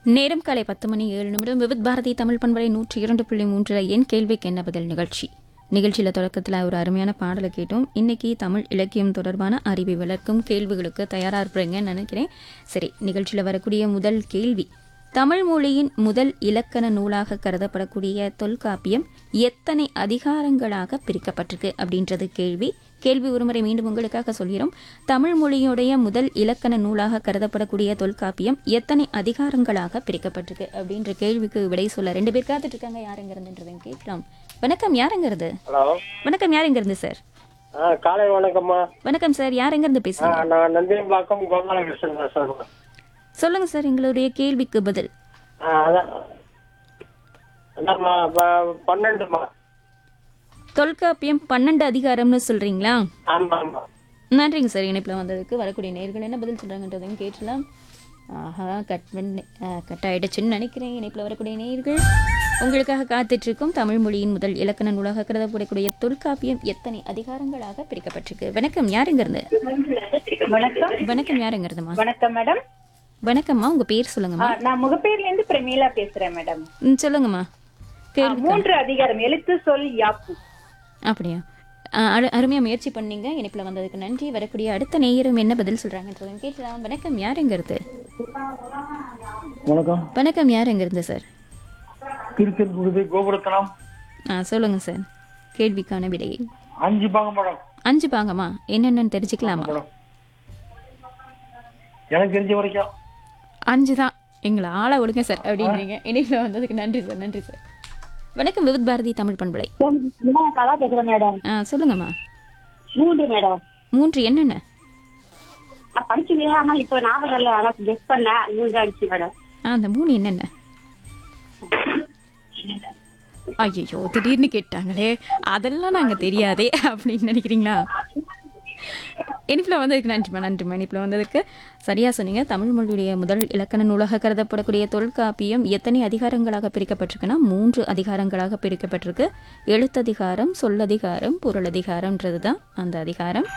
நேரம் காலை பத்து மணி ஏழு நிமிடம் விவித் பாரதி தமிழ் பண்பலை நூற்றி இரண்டு புள்ளி மூன்றில் என் கேள்விக்கு என்ன பதில் நிகழ்ச்சி நிகழ்ச்சியில் தொடக்கத்தில் ஒரு அருமையான பாடலை கேட்டோம் இன்னைக்கு தமிழ் இலக்கியம் தொடர்பான அறிவை வளர்க்கும் கேள்விகளுக்கு தயாராக இருப்பீங்கன்னு நினைக்கிறேன் சரி நிகழ்ச்சியில் வரக்கூடிய முதல் கேள்வி தமிழ் மொழியின் முதல் இலக்கண நூலாக கருதப்படக்கூடிய தொல்காப்பியம் எத்தனை அதிகாரங்களாக பிரிக்கப்பட்டிருக்கு அப்படின்றது கேள்வி கேள்வி ஒருமுறை மீண்டும் உங்களுக்காக சொல்கிறோம் தமிழ் மொழியுடைய முதல் இலக்கண நூலாக கருதப்படக்கூடிய தொல்காப்பியம் எத்தனை அதிகாரங்களாக பிரிக்கப்பட்டிருக்கு அப்படின்ற கேள்விக்கு விடை சொல்ல ரெண்டு பேர் காத்துட்டு இருக்காங்க யாருங்கிறதுன்றதையும் கேட்கலாம் வணக்கம் யாருங்கிறது ஹலோ வணக்கம் யாருங்கிறது சார் ஆ காலை வணக்கம்மா வணக்கம் சார் யாருங்கிறது ஆ, பேசுறீங்க நான் நந்தியம்பாக்கம் கோபாலகிருஷ்ணன் பேசுறேன் சொல்லுங்க சார் எங்களுடைய கேள்விக்கு பதில் ஆ அதான் அதாம்மா ப- பன்னெண்டுமா தொல்காப்பியம் பன்னெண்டு அதிகாரம்னு சொல்றீங்களா ஆமா ஆமா நன்றிங்க சார் இணைப்பில் வந்ததுக்கு வரக்கூடிய நேர்கள் என்ன பதில் சொல்கிறாங்கன்றதையும் கேட்டலாம் ஆஹா கட் பண்ணி கட் ஆயிடுச்சுன்னு நினைக்கிறேன் இணைப்பில் வரக்கூடிய நேர்கள் உங்களுக்காக காத்துட்ருக்கும் தமிழ் மொழியின் முதல் இலக்கண நூலாக கருதப்படக்கூடிய தொல்காப்பியம் எத்தனை அதிகாரங்களாக பிரிக்கப்பட்டிருக்கு வணக்கம் யாருங்கிறது வணக்கம் வணக்கம் யாருங்கிறதுமா வணக்கம் மேடம் வணக்கம்மா உங்க பேர் சொல்லுங்கம்மா ஆ, நான் முகப்பேர்ல இருந்து பிரமீளா பேசுறேன் மேடம் ம், சொல்லுங்கம்மா ஆ, கேள்வி மூன்று அதிகாரம் எழுத்து சொல் யாப்பு அப்படியா ஆ, அரு- அருமையா முயற்சி பண்ணீங்க இணைப்பில் வந்ததுக்கு நன்றி வரக்கூடிய அடுத்த நேயரும் என்ன பதில் சொல்றாங்கன்றதையும் கேட்கலாம் வணக்கம் யாருங்கிறது வணக்கம் வணக்கம் யாருங்கிறது சார் திருச்செந்தூர் கோபுரத்தனம் ஆ சொல்லுங்க சார் கேள்விக்கான விடையை அஞ்சு பாங்க மேடம் அஞ்சு பாங்கம்மா என்னென்னு தெரிஞ்சுக்கலாமா மேடம் எனக்கு தெரிஞ்ச வரைக்கும் அஞ்சு தான் எங்களை ஆளை விடுங்க சார் அப்படின்றீங்க இணைப்பில் வந்ததுக்கு நன்றி சார் நன்றி சார் வணக்கம் விவித் பாரதி தமிழ் பண்பலை கலா பேசுறேன் மேடம் ஆ சொல்லுங்கம்மா மூன்று மேடம் மூன்று என்னென்ன நான் படிச்சுங்க ஆனா இப்ப ஞாபகம் இல்ல ஆனா கெஸ் பண்ணேன் மூன்று அடிச்சு மேடம் ஆ அந்த மூணு என்னென்ன ஐயோ திடீர்னு கேட்டாங்களே அதெல்லாம் நாங்கள் தெரியாதே அப்படின்னு நினைக்கிறீங்களா இனிப்பில் வந்ததுக்கு நன்றிம்மா நன்றிம்மா இனிப்பில் வந்ததுக்கு சரியாக சொன்னீங்க தமிழ் மொழியுடைய முதல் இலக்கண நூலாக கருதப்படக்கூடிய தொல்காப்பியம் எத்தனை அதிகாரங்களாக பிரிக்கப்பட்டிருக்குன்னா மூன்று அதிகாரங்களாக பிரிக்கப்பட்டிருக்கு எழுத்ததிகாரம் சொல்லதிகாரம் பொருளதிகாரம்ன்றது தான் அந்த அதிகாரம்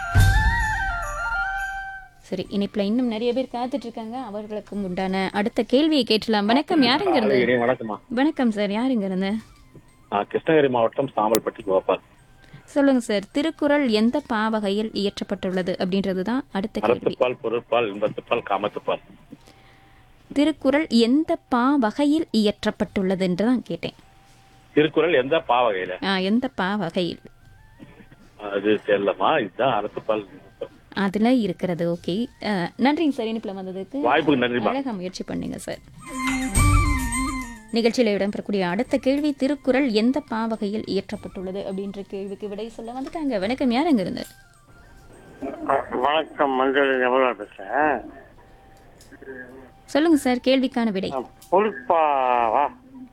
சரி இனிப்பில் இன்னும் நிறைய பேர் காத்துட்டு இருக்காங்க அவர்களுக்கும் உண்டான அடுத்த கேள்வியை கேட்டலாம் வணக்கம் யாருங்க இருந்து இடையே வணக்கம்மா வணக்கம் சார் யாருங்க இருந்து நான் கிருஷ்ணகிரி மாவட்டம் சாம்பல்பட்டி கோபால் சொல்லுங்க சார் திருக்குறள் எந்த பாவகையில் இயற்றப்பட்டுள்ளது அப்படின்றது தான் அடுத்த கேள்வி அறத்துப்பால் பொருட்பால் இன்பத்துப்பால் காமத்துப்பால் திருக்குறள் எந்த பா வகையில் இயற்றப்பட்டுள்ளது என்று தான் கேட்டேன் திருக்குறள் எந்த பாவகையில ஆ, எந்த பா வகையில் அது தெரியலமா இதுதான் அறத்துப்பால் அதுல இருக்கிறது ஓகே நன்றிங்க சார் இனிப்பில் வந்ததுக்கு வாய்ப்புக்கு நன்றிமா அழகா முயற்சி பண்ணீங்க சார் நிகழ்ச்சியில் இடம்பெறக்கூடிய அடுத்த கேள்வி திருக்குறள் எந்த பாவகையில் இயற்றப்பட்டுள்ளது அப்படின்ற கேள்விக்கு விடை சொல்ல வந்துட்டாங்க வணக்கம் யாருங்க இருந்து வணக்கம் மஞ்சள் எவ்வளோ பேசுறேன் சொல்லுங்க சார் கேள்விக்கான விடை பொறுப்பாவா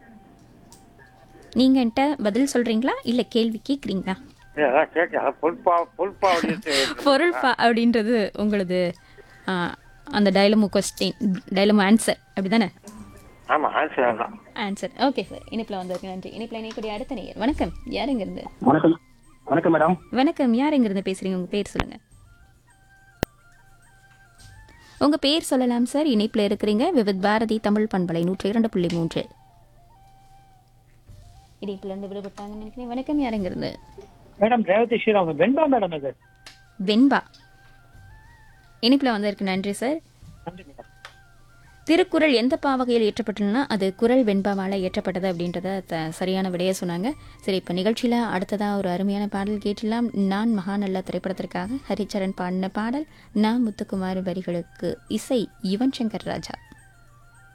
நீங்க என்கிட்ட பதில் சொல்றீங்களா இல்ல கேள்வி கேக்குறீங்களா அதான் கேட்க பொறுப்பா பொறுப்பா அப்படின்னு பொருள் பா அப்படின்றது உங்களது ஆ, அந்த டைலமோ கொஸ்டின் டைலமோ ஆன்சர் அப்படிதானே ஆமா ஆன்சர் தான் ஆன்சர் ஓகே சார் இனிப்பில் வந்ததுக்கு நன்றி இனிப்பில் இணைக்கூடிய அடுத்த நேயர் வணக்கம் யாருங்க இருந்து வணக்கம் வணக்கம் மேடம் வணக்கம் யாருங்க இருந்து பேசுறீங்க உங்க பேர் சொல்லுங்க உங்க பேர் சொல்லலாம் சார் இணைப்பில் இருக்கிறீங்க விவித் பாரதி தமிழ் பண்பலை நூற்றி இரண்டு புள்ளி மூன்று இணைப்பில் இருந்து விடுபட்டாங்கன்னு நினைக்கிறேன் வணக்கம் யாருங்க இருந்து மேடம் ரேவதி ஸ்ரீராம் வெண்பா மேடம் இது வெண்பா இனிப்பில் வந்ததற்கு நன்றி சார் நன்றி மேடம் திருக்குறள் எந்த பாவகையில் இயற்றப்பட்டுள்ளனா அது குறள் வெண்பாவால் இயற்றப்பட்டது அப்படின்றத த சரியான விடைய சொன்னாங்க சரி இப்போ நிகழ்ச்சியில் அடுத்ததாக ஒரு அருமையான பாடல் கேட்டலாம் நான் மகாநல்ல திரைப்படத்திற்காக ஹரிச்சரன் பாடின பாடல் நான் முத்துக்குமார் வரிகளுக்கு இசை யுவன் சங்கர் ராஜா